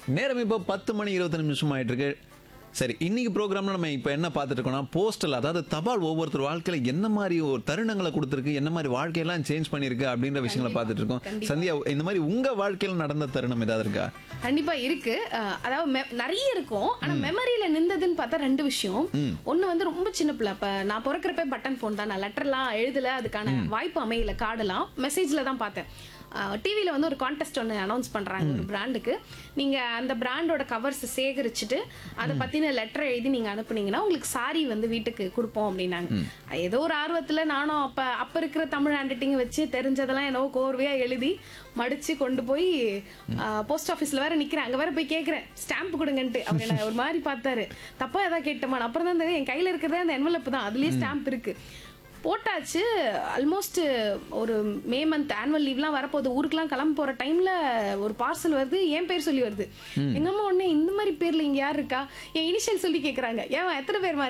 நேரம் இப்போ பத்து மணி இருபத்தி நிமிஷம் ஆயிட்டு இருக்கு சரி இன்னைக்கு ப்ரோக்ராம்ல நம்ம இப்போ என்ன பார்த்துட்டு இருக்கோம்னா போஸ்டல் அதாவது தபால் ஒவ்வொருத்தர் வாழ்க்கையில என்ன மாதிரி ஒரு தருணங்களை கொடுத்துருக்கு என்ன மாதிரி வாழ்க்கையெல்லாம் சேஞ்ச் பண்ணிருக்கு அப்படின்ற விஷயங்களை பார்த்துட்டு இருக்கோம் கண்டிப்பா. சந்தியா இந்த மாதிரி உங்க வாழ்க்கையில நடந்த தருணம் ஏதாவது இருக்கா கண்டிப்பா இருக்கு அஹ் அதாவது me- நிறைய இருக்கும் ஆனா மெமரியில நின்றதுன்னு பார்த்தா ரெண்டு விஷயம் ஒண்ணு வந்து ரொம்ப சின்ன பிள்ளை அப்ப நான் பிறக்கிறப்ப பட்டன் ஃபோன் தான் நான் லெட்டர்லாம் எழுதல அதுக்கான வாய்ப்பு அமையல கார்டெல்லாம் மெசேஜ்ல தான் பார்த்தேன் டிவியில் வந்து ஒரு கான்டெஸ்ட் ஒன்று அனௌன்ஸ் பண்ணுறாங்க ஒரு பிராண்டுக்கு நீங்கள் அந்த பிராண்டோட கவர்ஸ் சேகரிச்சுட்டு அதை பற்றின லெட்டர் எழுதி நீங்கள் அனுப்புனீங்கன்னா உங்களுக்கு சாரி வந்து வீட்டுக்கு கொடுப்போம் அப்படின்னாங்க ஏதோ ஒரு ஆர்வத்தில் நானும் அப்போ அப்போ இருக்கிற தமிழ் ஹேண்ட் ரைட்டிங் வச்சு தெரிஞ்சதெல்லாம் என்னவோ கோர்வையாக எழுதி மடிச்சு கொண்டு போய் போஸ்ட் ஆஃபீஸில் வேற நிற்கிறேன் அங்கே வேற போய் கேட்குறேன் ஸ்டாம்ப் கொடுங்கன்ட்டு அவர் என்ன ஒரு மாதிரி பார்த்தாரு தப்பா ஏதாவது கேட்டோமா அப்புறம் தான் தெரியும் என் கையில் இருக்கிறதே அந்த என்வலப் தான் அதுலேயே ஸ்டாம்ப் இருக்கு போட்டாச்சு ஆல்மோஸ்ட் ஒரு மே மந்த் ஆனுவல் லீவ்லாம் வரப்போகுது ஊருக்குலாம் கிளம்ப போகிற டைமில் ஒரு பார்சல் வருது என் பேர் சொல்லி வருது எங்க அம்மா உடனே இந்த மாதிரி பேரில் இங்கே யார் இருக்கா என் இனிஷியல் சொல்லி கேட்குறாங்க ஏன் எத்தனை பேர்